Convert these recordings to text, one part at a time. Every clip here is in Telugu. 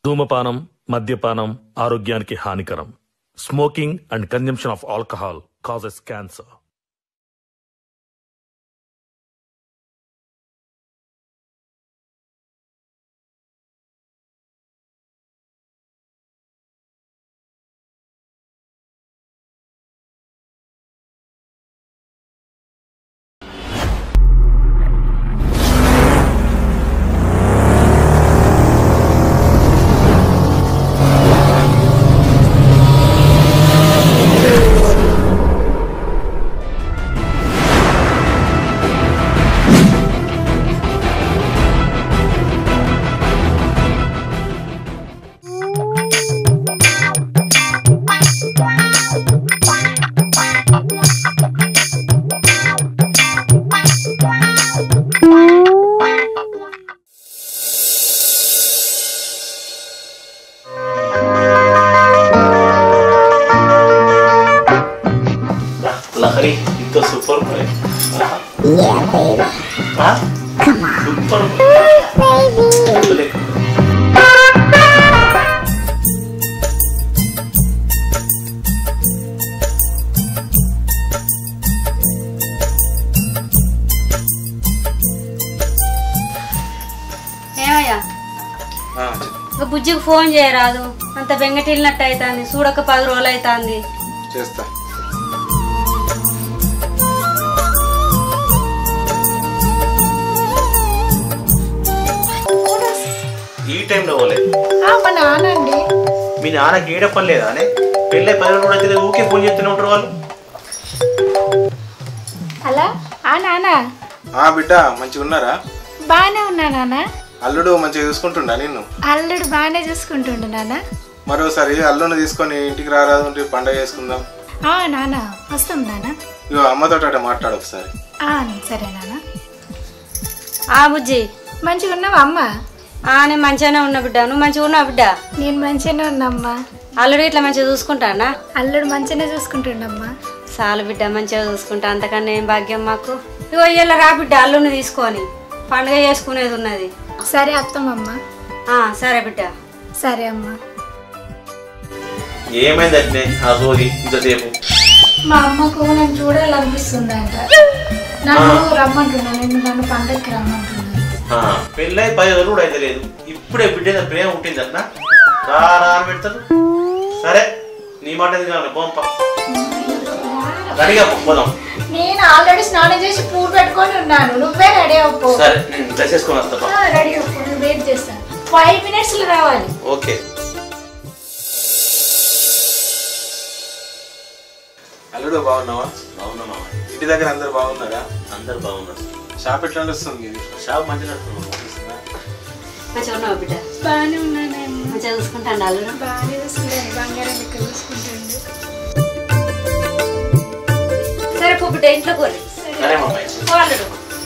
ధూమపానం మద్యపానం ఆరోగ్యానికి హానికరం smoking and consumption of alcohol causes cancer Lahari ఇంత సూపర్ మరి సూపర్ ఏమయ్యా ఒక బుజ్జికి ఫోన్ చేయరాదు అంత బెంగటిల్లినట్టు అవుతుంది చూడక పది రోజులు అవుతుంది చేస్తా ఈ టైంలో పోలే మా నానండి మీ నాన్నకి ఏడ పని లేదా అనే పెళ్ళై పది రోజులు కూడా అయితే ఊకే ఫోన్ చేస్తూనే ఉంటారు వాళ్ళు అలా ఆ నాన్న ఆ బిడ్డ మంచిగా ఉన్నారా బాగానే ఉన్నా నాన్న అల్లుడు మంచిగా చూసుకుంటుండా నిన్ను అల్లుడు బాగానే చూసుకుంటుండు నాన్న మరోసారి అల్లుని తీసుకొని ఇంటికి రారాదు ఉంటే పండగ చేసుకుందాం ఆ నాన్న వస్తాం నాన్న ఇగో అమ్మతో అట మాట్లాడు ఒకసారి ఆ సరే నాన్న ఆ బుజ్జి మంచిగా ఉన్నావా అమ్మ ఆ నేను మంచిగానే ఉన్నా బిడ్డ నువ్వు మంచిగా ఉన్నావు బిడ్డ నేను మంచిగానే ఉన్నామ్మా అల్లుడు ఇట్లా మంచిగా చూసుకుంటానా అల్లుడు మంచిగానే చూసుకుంటుండమ్మా చాలు బిడ్డ మంచిగా చూసుకుంటా అంతకన్నా ఏం భాగ్యం మాకు ఇగో ఇయ్యాల రా బిడ్డ అల్లుని తీసుకొని పండుగ చేసుకునేది ఉన్నది సరే అత్తమ్మమ్మ ఆ సరే బిడ్డ సరే అమ్మా ఏమైంది అట్నే ఆ సోది ఇంతసేపు మా అమ్మకు నన్ను చూడాలనిపిస్తుంది అంట నన్ను రమ్మంటున్నా నేను నన్ను పండగకి రమ్మంటున్నాను ఆ, పెళ్ళై పది రోజులు కూడా అయితే లేదు ఇప్పుడే బిడ్డ మీద ప్రేమ ఉంటుంది అన్న రా రా అని పెడతారు సరే నీ మాట ఎందుకు కావాలి పోంప రెడీగా పో, పోదాం నేను ఆల్రెడీ స్నానం చేసి పూలు పెట్టుకొని ఉన్నాను నువ్వే రెడీ అవ్వు సరే నేను డ్రెస్ వేసుకొని వస్తా పా. రెడీ అవ్వు నేను వెయిట్ చేస్తాను ఫైవ్ మినిట్స్ లో రావాలి ఓకే అల్లుడు బాగున్నావా బాగున్నా మామ ఇంటి దగ్గర అందరు బాగున్నారా అందరు బాగున్నారు షాప్ ఎట్లా నడుస్తుంది ఇది షాప్ మంచిగా నడుస్తున్నావు మంచిగా ఉన్నావు బిడ్డ బాగానే ఉన్నాను మంచిగా చూసుకుంటాను అల్లుడు బాగానే చూసుకుంటాను బంగారం ఇక్కడ చూసుకుంటుండు సరే పో బిడ్డ ఇంట్లో కోరి సరే మామయ్య పో అల్లుడు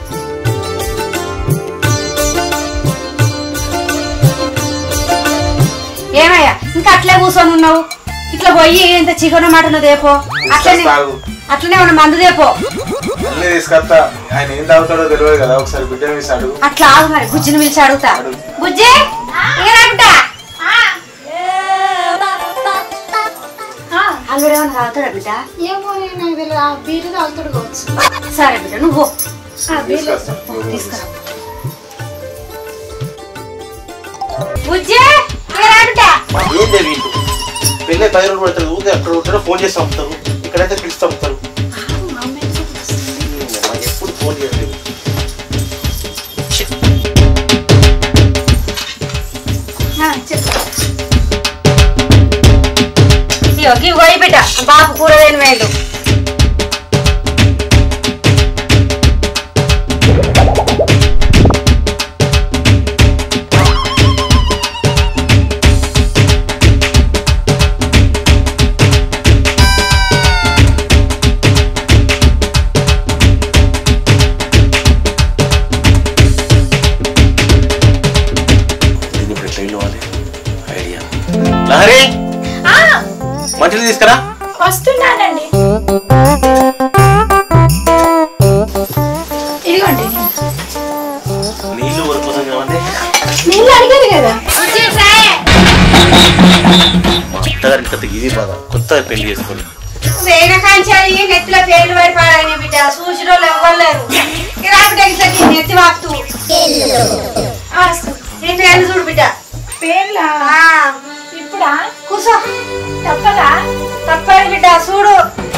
ఏమయ్యా ఇంకా అట్లే కూర్చొని ఉన్నావు ఇట్లా పోయి ఇంత చికెన్ మటన్ దేపో అట్లనే తాగు అట్లనే ఉన్న మందు దేపో అన్నీ తీసుకొస్తా ఆయన ఏం తాగుతాడో తెలియదు కదా ఒకసారి బిడ్డ వేసి అడుగు అట్లా ఆగు మరి బుజ్జిని పిలిచి అడుగుతా బుజ్జి ఇక రా బిడ్డ అల్లుడు ఏమన్నా తాగుతాడా బిడ్డ ఏమో నేను నాకు తెలియదు ఆ బీరు తాగుతాడు కావచ్చు సరే బిడ్డ నువ్వు పో. ఆ బీరు తీసుకొస్తా తీసుకురా బుజ్జి ఇక రా బిడ్డ ఏందే వీళ్ళు పెళ్ళై పది రోజులు పడతారు ఊరికే అక్కడ ఉంటారో ఫోన్ చేసి పంపుతారు ఇక్కడైతే పిలిచి పంపుతారు అమ్మ, ఎప్పుడు ఫోన్ చేయలేదు ఆ, చెప్పు ఇగో ఇవి పోయి బిడ్డ బాబు కూర తిని వేయండు దీన్ని ఇప్పుడు ఎట్లా ఇవ్వాలి ఐడియా లహరి మంచిది తీసుకురా వస్తున్నానండి ఇదిగోండి నీళ్ళు ఊరిపోతుంది కాబట్టి నీళ్ళు అడిగారు కదా బుజ్జి ట్రాయ్ కథ ఇది బాధ కొత్తగా పెళ్లి చేసుకొని వేగ కాంచాలి నెత్తిలో పేర్లు పడి పాడాయని బిడ్డ చూసిన వాళ్ళు ఎవ్వలేరు రాబిడ్డ ఇట్లకి నెత్తి వాపుతూ నీ పేర్లు చూడు బిడ్డ పేర్లా ఆ, ఇప్పుడా కూసో తప్పదా తప్పదు బిడ్డ చూడు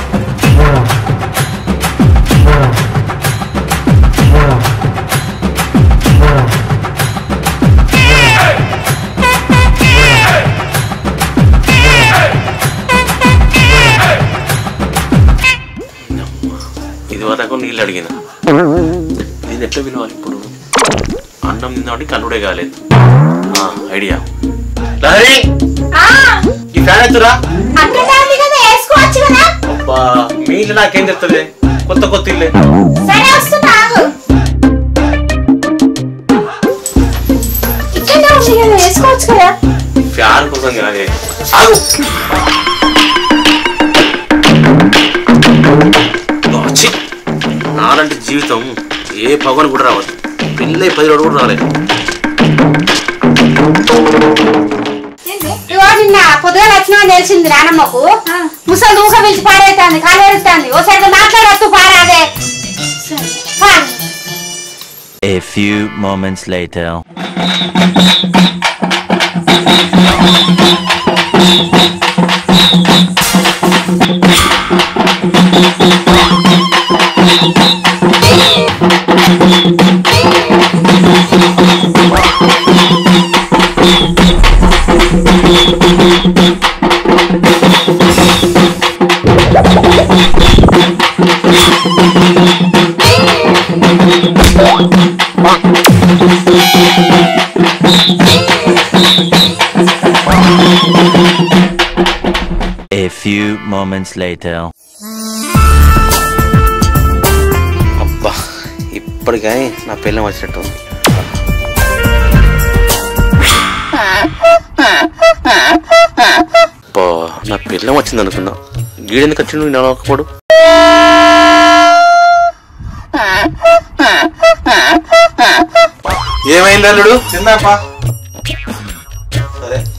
ఇది వరకు నీళ్ళు అడిగిన దీన్ని ఎట్లా విలువాలి ఇప్పుడు అన్నం తిందామంటే కన్నుడే కాలేదు ఆ, ఐడియా లహరి ఈ ఫ్యాన్ ఎత్తురా అక్కడ కదా వేసుకోవచ్చు కదా అబ్బా మీ ఇల్లు నాకేం చెప్తుంది కొత్త కొత్త ఇల్లే సరే వస్తున్నా ఆగు. ఇక్కడే ఉంది కదా వేసుకోవచ్చు కదా ఫ్యాన్ కోసం కాదే ఆగు అబ్బా, ఛీ. నాలాంటి జీవితం ఏ పగను కూడా రావద్దు పెళ్ళై పది రోజులు కూడా రాలేదు ఇగో నిన్న పొద్దుగా వచ్చినా తెలిసింది నానమ్మకు ముసలి దూస పిలిచి పాడైతుంది కాలు ఎడుతుంది ఓ సరిగ్గా మాట్లాడొద్దు పారాదే పాడు. A few moments later. A few moments later. అబ్బా ఇప్పటికీ నా పిల్లం వచ్చినట్టు ఉంది. అబ్బా నా పిల్లం వచ్చింది అనుకున్నా గీడెందుకు వచ్చిండు నేను నడవకపోడు ఏమైంది అల్లుడు తిందాపా సరే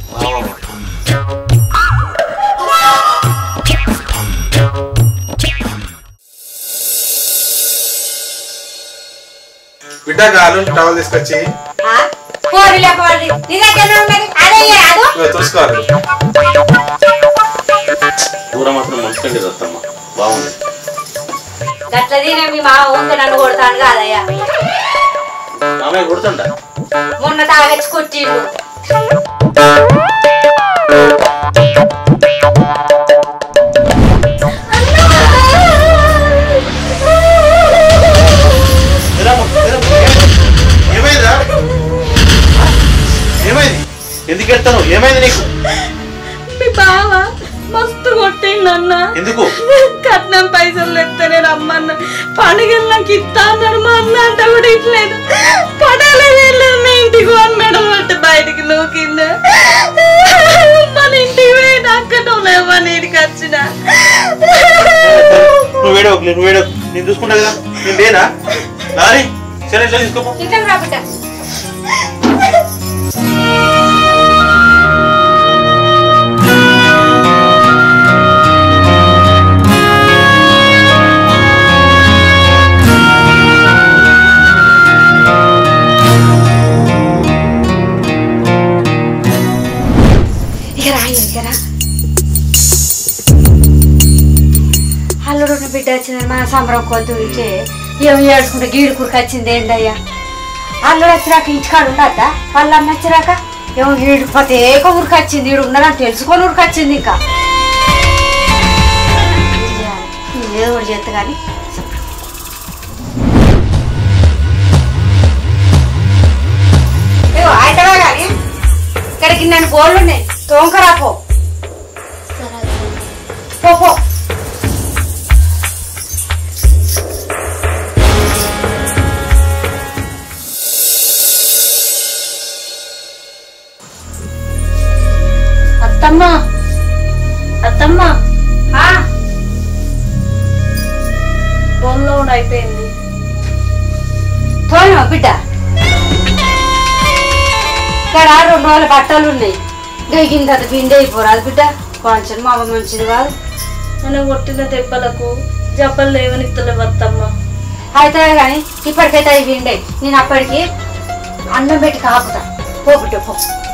బిడ్డ గాలు టవల్ తీసుకొచ్చి ఆ? పోరిలే పోరి నీ దగ్గర ఉన్నది అదే రాదు ఇదిగో చూసుకోవాలి దూరం మాత్రం మంచుకండి వస్తామ్మా బాగుంది గట్ల తినే మీ మామ ఊరికే నన్ను కొడతాను కాదయ్యా మామయ్య కొడుతుండ మొన్న తాగచ్చి కొట్టిండు ఏమైందా ఏమైంది ఎందుకు వెళ్తాను ఏమైంది నీకు మీ బావ మస్తు కొట్టిండన్న ఎందుకు కట్నం పైసలు ఎత్తనే రమ్మన్న పండుగలు నాకు ఇస్తా అన్నాడు మా అన్న అంటే కూడా ఇట్లేదు పడాలే వెళ్ళలేదు మీ ఇంటికి అని మెడలు పట్టి బయటికి నూకింది మన ఇంటికి పోయి అక్కడ మన ఇంటికి వచ్చిన నువ్వు వేడో నువ్వు వేడో నేను చూసుకుంటా కదా నేను లేనా లారీ సరే ఇట్లా తీసుకోపో ఇంకా రా బిడ్డ ఇక రా ఇక రా అల్లుడు ఉన్న బిడ్డ వచ్చిందని మన సంబరం కొద్దు ఇచ్చే ఏం ఏడుచుకుంటే గీడు కురికి వచ్చింది ఏందయ్యా అల్లుడు వచ్చినాక ఇంటికాడు ఉండద్దా వాళ్ళు అన్న వచ్చినాక ఏమో గీడిపోతే ఏక ఊరికి వచ్చింది ఈడు ఉన్నదని తెలుసుకొని ఊరికి వచ్చింది ఇంకా ఏదో ఒకటి చేస్తా కానీ ఆయటవా కానీ ఇక్కడికి నన్ను గోళ్ళు ఉన్నాయి తోంకరా పో పో పో అత్తమ్మ అత్తమ్మ ఆ, బొమ్మలో కూడా అయిపోయింది తోలివా బిడ్డ ఇక్కడ రెండు రోజుల బట్టలు ఉన్నాయి గైకిన తర్వాత పిండి అయిపోరాదు బిడ్డ కొంచెం మా అమ్మ మంచిది కాదు నన్ను కొట్టిన దెబ్బలకు జబ్బలు లేవనిత్తలేవు అత్తమ్మ అయితే కానీ ఇప్పటికైతే అవి విండే నేను అప్పటికి అన్నం పెట్టి కాపుతా పో బిడ్డ పో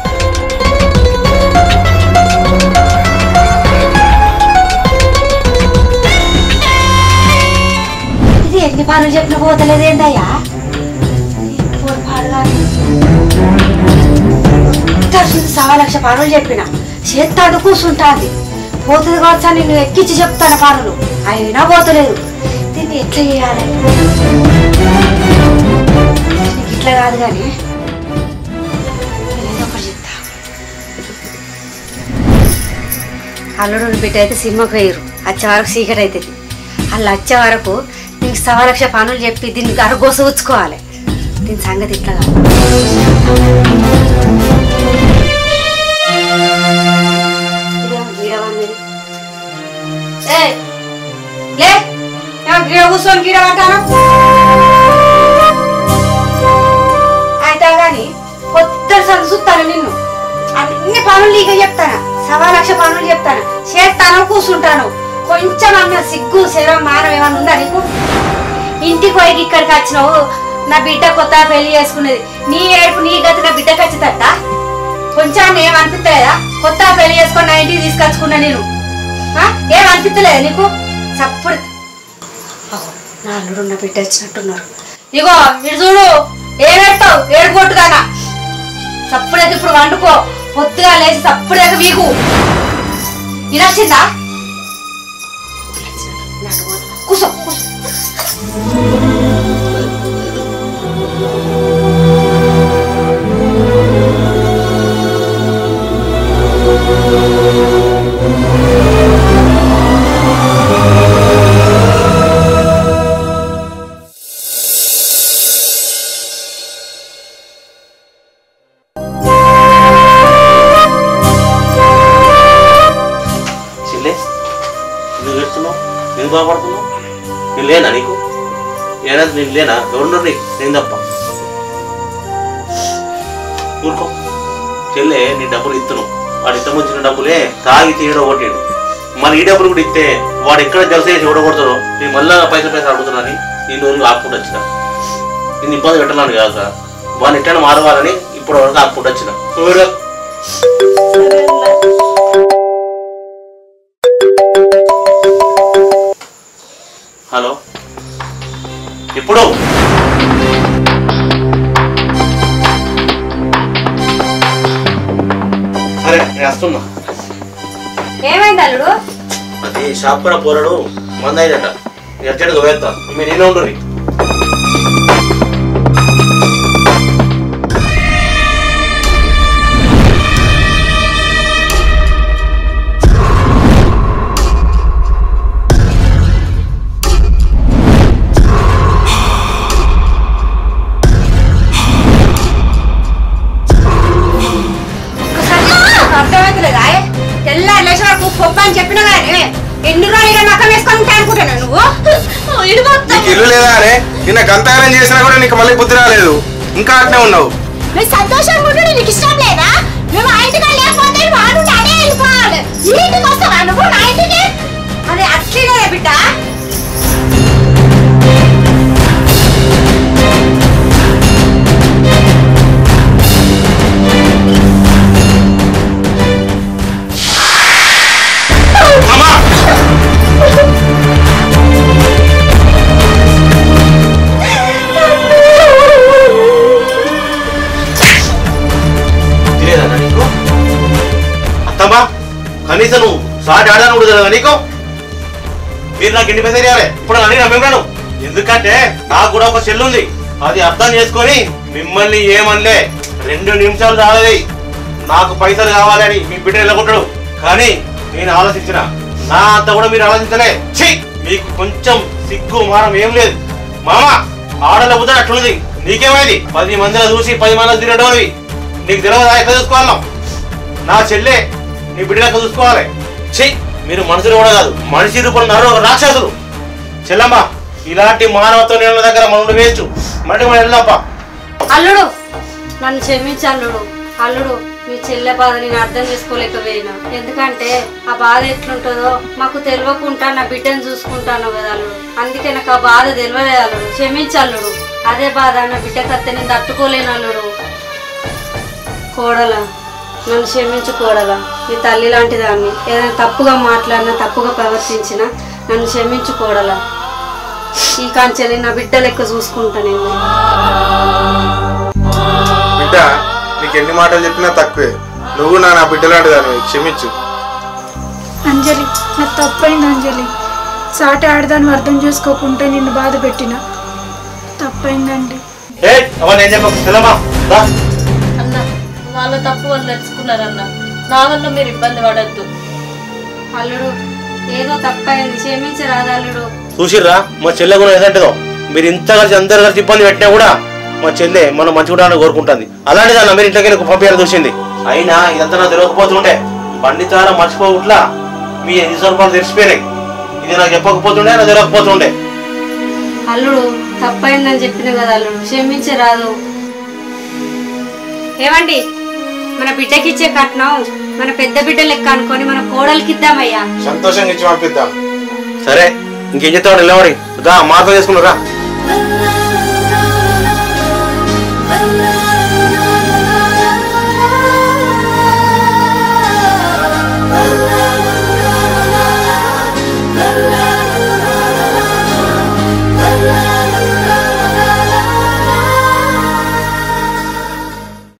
ఇది ఎన్ని పనులు చెప్పిన పోతలేదేందయ్యా పోరు పాడుగాని. ఇంతకుముందు సవా లక్ష పనులు చెప్పిన చేస్తాడు కూర్చుంటాంది పోతుంది కావచ్చా నేను ఎక్కించి చెప్తాను పనులు అయినా పోతలేదు దీన్ని ఎట్లా చేయాలి నీకు ఇట్లా కాదు కానీ నేనేదో ఒకటి చెప్తా అల్లుడు బిడ్డ అయితే సినిమాకి వేయరు వచ్చే వరకు సీకట్ అవుతుంది వాళ్ళు వచ్చే వరకు నీకు సవా లక్ష పనులు చెప్పి దీన్ని గరగోస ఉంచుకోవాలి దీని సంగతి ఇట్లా కాదు ఇదేమో గీడవన్నది. ఏయ్, లే ఏమో గీడ కూర్చొని గీడమంటాను అయితే కానీ పొద్దున సందు చూస్తాను నిన్ను అన్ని పనులు నీకే చెప్తాను సవా లక్ష పనులు చెప్తాను చేస్తాను కూర్చుంటాను కొంచెం అన్న సిగ్గు శరం మానం ఏమన్నా ఉందా నీకు ఇంటికి పోయి ఇక్కడికి వచ్చినావు నా బిడ్డ కొత్త పెళ్లి చేసుకునేది నీ ఏడుపు నీ గతి నా బిడ్డకి వచ్చిందట కొంచెం ఏమనిపిస్తలేదా కొత్త పెళ్లి చేసుకొని నా ఇంటికి తీసుకొచ్చుకున్నా నేను ఆ? ఏం అనిపిస్తలేదా నీకు చప్పుడు అహో, నా అల్లుడు నా బిడ్డ వచ్చినట్టున్నారు ఇగో ఇటు చూడు ఏమెడతావు ఏడు కొట్టుదానా చప్పుడైతే ఇప్పుడు వండుకో పొద్దుగా లేచి చప్పుడైతే వీకు వినొచ్చిందా కూసో కూసో చెల్లె నువ్వు ఏడుస్తున్నావు నేను బాధపడుతున్నావు నేను లేనా నీకు ఏనా నేను లేనా ఎవరున్నారు నీకు నేను తప్ప ఊరుకో చెల్లె నీ డబ్బులు ఇస్తున్నావు వాడు ఇష్టం వచ్చిన డబ్బులే తాగి తీయడం కొట్టాడు మరి ఈ డబ్బులు కూడా ఇస్తే వాడు ఎక్కడ జలస చేసి ఓడగొడతాడో నేను మళ్ళా పైసలు పైసలు అడుగుతున్నానని నేను రోజులు ఆపుకుంటూ వచ్చిన నేను ఇబ్బంది పెట్టాలని కాక వాడిని ఎట్లా మారవాలని ఇప్పుడు వరకు ఆపుకుంటూ వచ్చిన ఊరు. హలో ఇప్పుడు సరే నేను వస్తున్నా ఏమైంది అల్లుడు అది షాప్ కూడా పోరాడు మంద అయిందట అర్జెంట్గా వేస్తా మీరు నేనే ఉండు అర్థమవుతలేదా తెల్లారి లేచి వరకు పొప్ప అని చెప్పిన కానీ ఎన్ని రోజులు నక్కం వేసుకొని ఉంటా అనుకుంటున్నా నువ్వు ఇది మొత్తం నీకు ఇల్లు లేదా అరే నిన్న గంతారం చేసినా కూడా నీకు మళ్ళీ బుద్ధి రాలేదు ఇంకా అట్నే ఉన్నావు నువ్వు సంతోషంగా ఉండు నీకు ఇష్టం లేదా నువ్వు ఆ ఇంటికి లేకపోతే వాడు అడే వెళ్ళిపోవాలి ఈ ఇంటికి వస్తావా నువ్వు నా ఇంటికి అది అట్లే బిడ్డ తెలియదా నీకు అత్తమ్మా కనీసం నువ్వు సాటి ఆడాను కూడా తెలియదా నీకు మీరు నాకు ఎన్ని పైసలు ఇవ్వాలి ఇప్పుడు నన్ను నమ్మినాను ఎందుకంటే నాకు కూడా ఒక చెల్లు ఉంది అది అర్థం చేసుకొని మిమ్మల్ని ఏమనలే రెండు నిమిషాలు రాలేదు నాకు పైసలు కావాలని మీ బిడ్డ వెళ్ళగొట్టడు కానీ నేను ఆలోచించిన నా అంత కూడా మీరు ఆలోచించలే ఛీ మీకు కొంచెం సిగ్గు మానం ఏం లేదు మామ ఆడల బుద్ధ అట్లుంది నీకేమైంది పది మందిలో చూసి పది మందిలో తిరగడం అవి నీకు తెలియదా ఎట్లా చూసుకోవాలం నా చెల్లె నీ బిడ్డలకు చూసుకోవాలి చెయ్యి మీరు మనుషులు కూడా కాదు మనిషి రూపంలో నరు ఒక రాక్షసులు చెల్లమ్మ ఇలాంటి మానవత్వ నీళ్ళ దగ్గర మనం వేయచ్చు మరి మనం వెళ్దాంపా అల్లుడు నన్ను క్షమించు అల్లుడు అల్లుడు మీ చెల్లె బాధ నేను అర్థం చేసుకోలేకపోయినా ఎందుకంటే ఆ బాధ ఎట్లుంటుందో మాకు తెలియకుండా నా బిడ్డను చూసుకుంటాను కదా అల్లుడు అందుకే నాకు ఆ బాధ తెలియలేదు అల్లుడు క్షమించల్లుడు అదే బాధ నా బిడ్డ కత్తే నేను తట్టుకోలేను అల్లుడు కోడల నన్ను క్షమించు కోడల నీ తల్లి లాంటి దాన్ని ఏదైనా తప్పుగా మాట్లాడినా తప్పుగా ప్రవర్తించినా నన్ను క్షమించు కోడల ఈ కాంచెని నా బిడ్డ లెక్క చూసుకుంటా నేను బిడ్డ నీకు ఎన్ని మాటలు చెప్పినా తక్కువే నువ్వు నా నా బిడ్డలాంటి దాన్ని క్షమించు అంజలి నాకు తప్పైంది అంజలి సాటి ఆడదాన్ని అర్థం చేసుకోకుంటే నిన్ను బాధ పెట్టిన తప్పైందండి ఏ అవన్నీ ఏం చెప్పకు తెలమా రా అన్న వాళ్ళ తప్పు వాళ్ళు తెలుసుకున్నారన్న నా వల్ల మీరు ఇబ్బంది పడద్దు అల్లుడు ఏదో తప్పైంది క్షమించరాదు అల్లుడు చూసిర్రా మా చెల్లె కూడా ఏదంటదో మీరు ఇంత కలిసి అందరు కలిసి ఇబ్బంది పెట్టినా కూడా మా చెల్లె మనం మంచిగా కోరుకుంటుంది అలాంటిది అన్న మీరు ఇంట్లోకి వెళ్ళి పంపించాలని చూసింది అయినా ఇదంతా నాకు తెలియకపోతుండే పండితాల మర్చిపోవట్లా మీ ఎన్ని స్వరూపాలు తెలిసిపోయినాయి ఇది నాకు చెప్పకపోతుండే నాకు తెలియకపోతుండే అల్లుడు తప్పైందని చెప్పిన కదా అల్లుడు క్షమించరాదు ఏమండి మన బిడ్డకిచ్చే కట్నం మన పెద్ద బిడ్డ లెక్క అనుకొని మన కోడలికి ఇద్దామయ్యా సంతోషంగా ఇచ్చి పంపిద్దాం సరే ఇంకేం చెప్తాడు నిలబడి రా మాతో చేసుకున్నారా